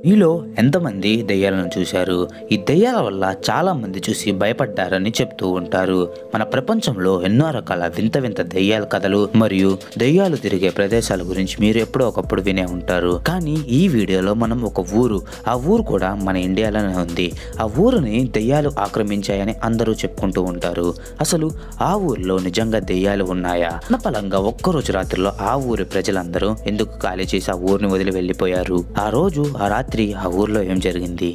మీలో ఎంతమంది దెయ్యాలను చూశారు ఈ దెయ్యాల వల్ల చాలా మంది చూసి భయపడ్డారని చెప్తూ ఉంటారు మన ప్రపంచంలో ఎన్నో రకాల వింత వింత దెయ్యాల కథలు మరియు దెయ్యాలు తిరిగే ప్రదేశాల గురించి మీరు ఎప్పుడో ఒకప్పుడు వినే ఉంటారు కానీ ఈ వీడియోలో మనం ఒక ఊరు ఆ ఊరు కూడా మన ఇండియాలోనే ఉంది ఆ ఊరుని దెయ్యాలు ఆక్రమించాయని అందరూ చెప్పుకుంటూ ఉంటారు అసలు ఆ ఊరిలో నిజంగా దెయ్యాలు ఉన్నాయా అనపలంగా ఒక్కరోజు రాత్రిలో ఆ ఊరి ప్రజలందరూ ఎందుకు ఖాళీ చేసి ఆ ఊరిని వదిలి వెళ్ళిపోయారు ఆ రోజు ఆ రాత్రి ఆ ఊర్లో ఏం జరిగింది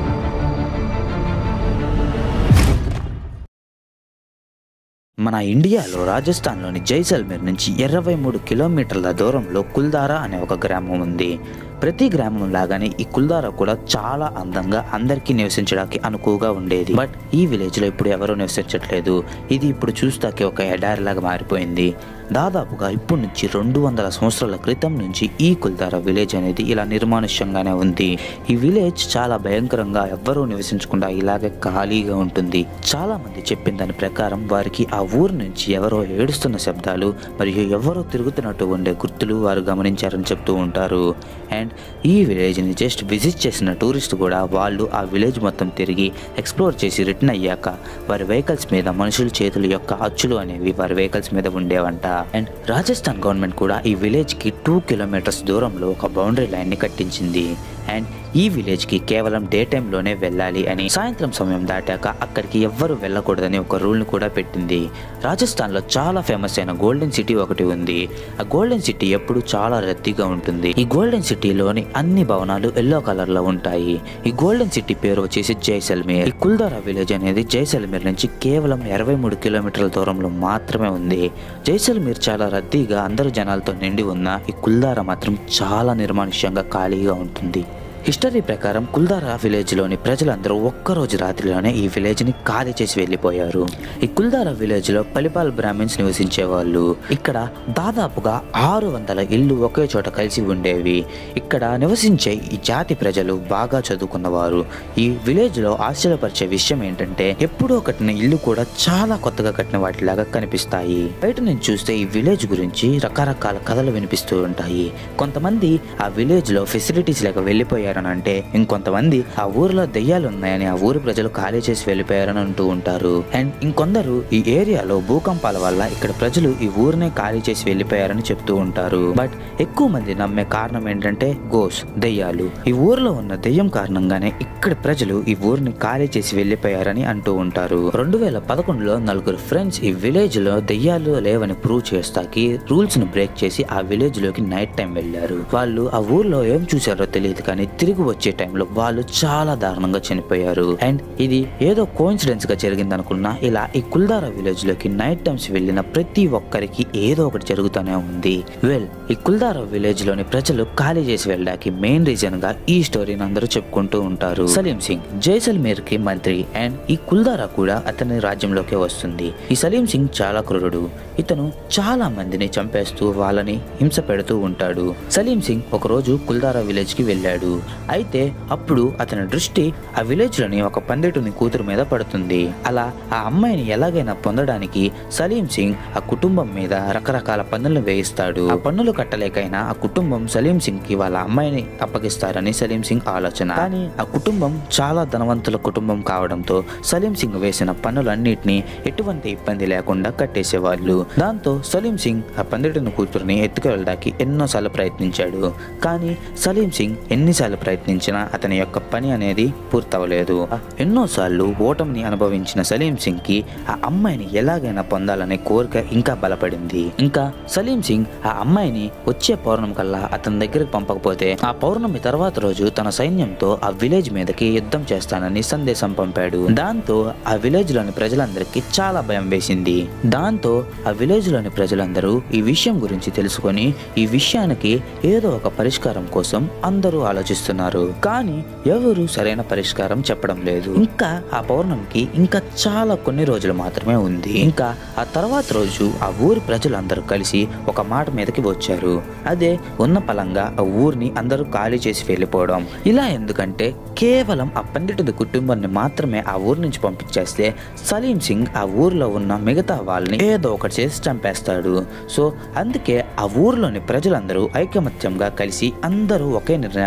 మన ఇండియాలో రాజస్థాన్లోని జైసల్మేర్ నుంచి ఇరవై మూడు కిలోమీటర్ల దూరంలో కుల్దారా అనే ఒక గ్రామం ఉంది ప్రతి గ్రామం లాగానే ఈ కుల్దారా కూడా చాలా అందంగా అందరికీ నివసించడానికి అనుకువగా ఉండేది బట్ ఈ విలేజ్ లో ఇప్పుడు ఎవరూ నివసించట్లేదు ఇది ఇప్పుడు చూస్తాకి ఒక ఎడారిలాగా మారిపోయింది దాదాపుగా ఇప్పటి నుంచి రెండు వందల సంవత్సరాల క్రితం నుంచి ఈ కుల్దారా విలేజ్ అనేది ఇలా నిర్మానుష్యంగానే ఉంది ఈ విలేజ్ చాలా భయంకరంగా ఎవ్వరూ నివసించకుండా ఇలాగే ఖాళీగా ఉంటుంది చాలా మంది చెప్పిన దాని ప్రకారం వారికి ఆ ఊరు నుంచి ఎవరో ఏడుస్తున్న శబ్దాలు మరియు ఎవరో తిరుగుతున్నట్టు ఉండే గుర్తులు వారు గమనించారని చెప్తూ ఉంటారు అండ్ ఈ విలేజ్ని జస్ట్ విజిట్ చేసిన టూరిస్ట్ కూడా వాళ్ళు ఆ విలేజ్ మొత్తం తిరిగి ఎక్స్ప్లోర్ చేసి రిటర్న్ అయ్యాక వారి వెహికల్స్ మీద మనుషుల చేతుల యొక్క అచ్చులు అనేవి వారి వెహికల్స్ మీద ఉండేవంట అండ్ రాజస్థాన్ గవర్నమెంట్ కూడా ఈ విలేజ్కి టూ కిలోమీటర్స్ దూరంలో ఒక బౌండరీ లైన్ని కట్టించింది అండ్ ఈ విలేజ్కి కేవలం డే టైంలోనే వెళ్ళాలి అని సాయంత్రం సమయం దాటాక అక్కడికి ఎవ్వరూ వెళ్ళకూడదని ఒక రూల్ని కూడా పెట్టింది రాజస్థాన్లో చాలా ఫేమస్ అయిన గోల్డెన్ సిటీ ఒకటి ఉంది ఆ గోల్డెన్ సిటీ ఎప్పుడు చాలా రద్దీగా ఉంటుంది ఈ గోల్డెన్ సిటీలోని అన్ని భవనాలు ఎల్లో కలర్ లో ఉంటాయి ఈ గోల్డెన్ సిటీ పేరు వచ్చేసి జైసల్మేర్ ఈ కుల్దారా విలేజ్ అనేది జైసల్మేర్ నుంచి కేవలం ఇరవై మూడు కిలోమీటర్ల దూరంలో మాత్రమే ఉంది జైసల్మేర్ చాలా రద్దీగా అందరు జనాలతో నిండి ఉన్న ఈ కుల్దారా మాత్రం చాలా నిర్మానుష్యంగా ఖాళీగా ఉంటుంది హిస్టరీ ప్రకారం కుల్దారా విలేజ్ లోని ప్రజలందరూ ఒక్కరోజు రాత్రిలోనే ఈ విలేజ్ ని ఖాళీ చేసి వెళ్ళిపోయారు ఈ కుల్దారా విలేజ్ లో పలిపాల్ బ్రాహ్మిన్స్ నివసించేవాళ్ళు ఇక్కడ దాదాపుగా ఆరు వందల ఇల్లు ఒకే చోట కలిసి ఉండేవి ఇక్కడ నివసించే ఈ జాతి ప్రజలు బాగా చదువుకున్నవారు ఈ విలేజ్ లో ఆశ్చర్యపరిచే విషయం ఏంటంటే ఎప్పుడో కట్టిన ఇల్లు కూడా చాలా కొత్తగా కట్టిన వాటిలాగా కనిపిస్తాయి బయట నుంచి చూస్తే ఈ విలేజ్ గురించి రకరకాల కథలు వినిపిస్తూ ఉంటాయి కొంతమంది ఆ విలేజ్ లో ఫెసిలిటీస్ లేక వెళ్ళిపోయారని అంటే ఇంకొంతమంది ఆ ఊరిలో దెయ్యాలు ఉన్నాయని ఆ ఊరి ప్రజలు ఖాళీ చేసి వెళ్ళిపోయారని అంటూ ఉంటారు అండ్ ఇంకొందరు ఈ ఏరియాలో భూకంపాల వల్ల ఇక్కడ ప్రజలు ఈ ఊరినే ఖాళీ చేసి వెళ్ళిపోయారని చెప్తూ ఉంటారు బట్ ఎక్కువ మంది నమ్మే కారణం ఏంటంటే గోస్ దెయ్యాలు ఈ ఊరిలో ఉన్న దెయ్యం కారణంగానే ఇక్కడ ప్రజలు ఈ ఊరిని ఖాళీ చేసి వెళ్ళిపోయారని అంటూ ఉంటారు రెండు వేల పదకొండులో నలుగురు ఫ్రెండ్స్ ఈ విలేజ్ లో దెయ్యాలు లేవని ప్రూవ్ చేస్తాకి రూల్స్ ను బ్రేక్ చేసి ఆ విలేజ్ లోకి నైట్ టైం వెళ్ళారు వాళ్ళు ఆ ఊర్లో ఏం చూసారో తెలియదు కానీ తిరిగి వచ్చే టైంలో వాళ్ళు చాలా దారుణంగా చనిపోయారు అండ్ ఇది ఏదో కోయిన్సిడెన్స్ గా జరిగింది అనుకున్నా ఇలా ఈ కుల్దారా విలేజ్ లోకి నైట్ టైమ్స్ వెళ్ళిన ప్రతి ఒక్కరికి ఏదో ఒకటి జరుగుతూనే ఉంది వెల్ ఈ కుల్దారా విలేజ్ లోని ప్రజలు ఖాళీ చేసి వెళ్ళడానికి మెయిన్ రీజన్ గా ఈ స్టోరీని అందరూ చెప్పుకుంటూ ఉంటారు సలీం సింగ్ జైసల్మేర్ కి మంత్రి అండ్ ఈ కుల్దారా కూడా అతని రాజ్యంలోకి వస్తుంది ఈ సలీం సింగ్ చాలా క్రూరుడు ఇతను చాలా మందిని చంపేస్తూ వాళ్ళని హింస పెడుతూ ఉంటాడు సలీం సింగ్ ఒకరోజు కుల్దారా విలేజ్ కి వెళ్ళాడు అయితే అప్పుడు అతని దృష్టి ఆ విలేజ్ లోని ఒక పండితుని కూతురు మీద పడుతుంది అలా ఆ అమ్మాయిని ఎలాగైనా పొందడానికి సలీం సింగ్ ఆ కుటుంబం మీద రకరకాల పన్నులు వేయిస్తాడు ఆ పన్నులు కట్టలేకైనా ఆ కుటుంబం సలీం సింగ్ కి వాళ్ళ అమ్మాయిని అప్పగిస్తారని సలీం సింగ్ ఆలోచన కానీ ఆ కుటుంబం చాలా ధనవంతుల కుటుంబం కావడంతో సలీం సింగ్ వేసిన పన్నులన్నిటినీ ఎటువంటి ఇబ్బంది లేకుండా కట్టేసేవాళ్ళు దాంతో సలీం సింగ్ ఆ పండితుని కూతురుని ఎత్తుకెళ్ళడానికి ఎన్నోసార్లు ప్రయత్నించాడు కానీ సలీం సింగ్ ఎన్నిసార్లు ప్రయత్నించినా అతని యొక్క పని అనేది పూర్తవలేదు ఎన్నోసార్లు ఓటమిని అనుభవించిన సలీం సింగ్ కి ఆ అమ్మాయిని ఎలాగైనా పొందాలనే కోరిక ఇంకా బలపడింది ఇంకా సలీం సింగ్ ఆ అమ్మాయిని వచ్చే పౌర్ణం కల్లా అతని దగ్గరికి పంపకపోతే ఆ పౌర్ణమి తర్వాత రోజు తన సైన్యంతో ఆ విలేజ్ మీదకి యుద్ధం చేస్తానని సందేశం పంపాడు దాంతో ఆ విలేజ్ లోని ప్రజలందరికీ చాలా భయం వేసింది దాంతో ఆ విలేజ్ లోని ప్రజలందరూ ఈ విషయం గురించి తెలుసుకొని ఈ విషయానికి ఏదో ఒక పరిష్కారం కోసం అందరూ ఆలోచిస్తున్నారు కానీ ఎవరు సరైన పరిష్కారం చెప్పడం లేదు ఇంకా ఆ పౌర్ణమికి ఇంకా చాలా కొన్ని రోజులు మాత్రమే ఉంది ఇంకా ఆ తర్వాత రోజు ఆ ఊరి ప్రజలందరూ కలిసి ఒక మాట మీదకి వచ్చారు అదే ఉన్న పలంగా ఆ ఊరిని అందరూ ఖాళీ చేసి వెళ్ళిపోవడం ఇలా ఎందుకంటే కేవలం ఆ పండితుడి కుటుంబాన్ని మాత్రమే ఆ ఊరి నుంచి పంపించేస్తే సలీం సింగ్ ఆ ఊర్లో ఉన్న మిగతా వాళ్ళని ఏదో ఒకటి చేసి చంపేస్తాడు సో అందుకే ఆ ఊర్లోని ప్రజలందరూ ఐకమత్యంగా కలిసి అందరూ ఒకే నిర్ణయానికి వస్తారు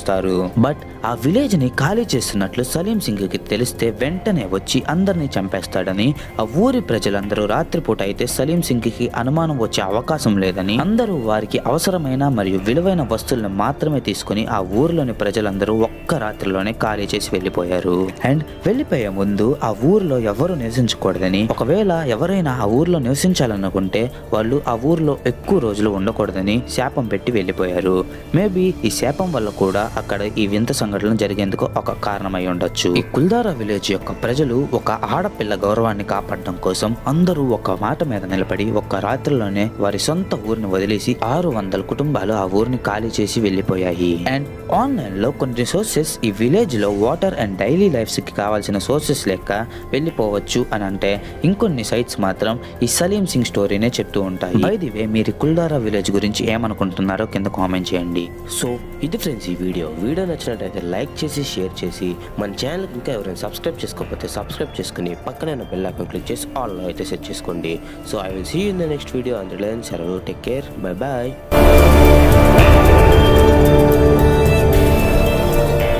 చేస్తారు బట్ ఆ విలేజ్ ని ఖాళీ చేస్తున్నట్లు సలీం సింగ్ కి తెలిస్తే వెంటనే వచ్చి అందరినీ చంపేస్తాడని ఆ ఊరి ప్రజలందరూ రాత్రిపూట అయితే సలీం సింగ్ కి అనుమానం వచ్చే అవకాశం లేదని అందరూ వారికి అవసరమైన మరియు విలువైన వస్తువులను మాత్రమే తీసుకుని ఆ ఊరిలోని ప్రజలందరూ ఒక్క రాత్రిలోనే ఖాళీ చేసి వెళ్ళిపోయారు అండ్ వెళ్ళిపోయే ముందు ఆ ఊరిలో ఎవరు నివసించకూడదని ఒకవేళ ఎవరైనా ఆ ఊర్లో నివసించాలనుకుంటే వాళ్ళు ఆ ఊర్లో ఎక్కువ రోజులు ఉండకూడదని శాపం పెట్టి వెళ్ళిపోయారు మేబీ ఈ శాపం వల్ల కూడా అక్కడ ఈ వింత సంఘటనలు జరిగేందుకు ఒక కారణమై ఉండొచ్చు ఈ కుల్దారా విలేజ్ యొక్క ప్రజలు ఒక ఆడపిల్ల గౌరవాన్ని కాపాడడం కోసం అందరూ ఒక మాట మీద నిలబడి ఒక్క రాత్రిలోనే వారి సొంత ఊరిని వదిలేసి ఆరు వందల కుటుంబాలు ఆ ఊరిని ఖాళీ చేసి వెళ్ళిపోయాయి అండ్ ఆన్లైన్ లో కొన్ని సోర్సెస్ ఈ విలేజ్ లో వాటర్ అండ్ డైలీ లైఫ్స్ కి కావాల్సిన సోర్సెస్ లెక్క వెళ్ళిపోవచ్చు అని అంటే ఇంకొన్ని సైట్స్ మాత్రం ఈ సలీం సింగ్ స్టోరీనే చెప్తూ ఉంటాయి బై ది వే మీరు కుల్దారా విలేజ్ గురించి ఏమనుకుంటున్నారో కింద కామెంట్ చేయండి సో ఇది ఫ్రెండ్స్ ఈ వీడియో వీడియో నచ్చినట్టయితే లైక్ చేసి షేర్ చేసి మన ఛానల్ ఇంకా ఎవరైనా సబ్స్క్రైబ్ చేసుకోకపోతే సబ్స్క్రైబ్ చేసుకుని పక్కనే ఉన్న బెల్ ఐకాన్ క్లిక్ చేసి ఆల్లో అయితే సెట్ చేసుకోండి so I will see in the next video అందులో సెలవు టేక్ కేర్ బై బాయ్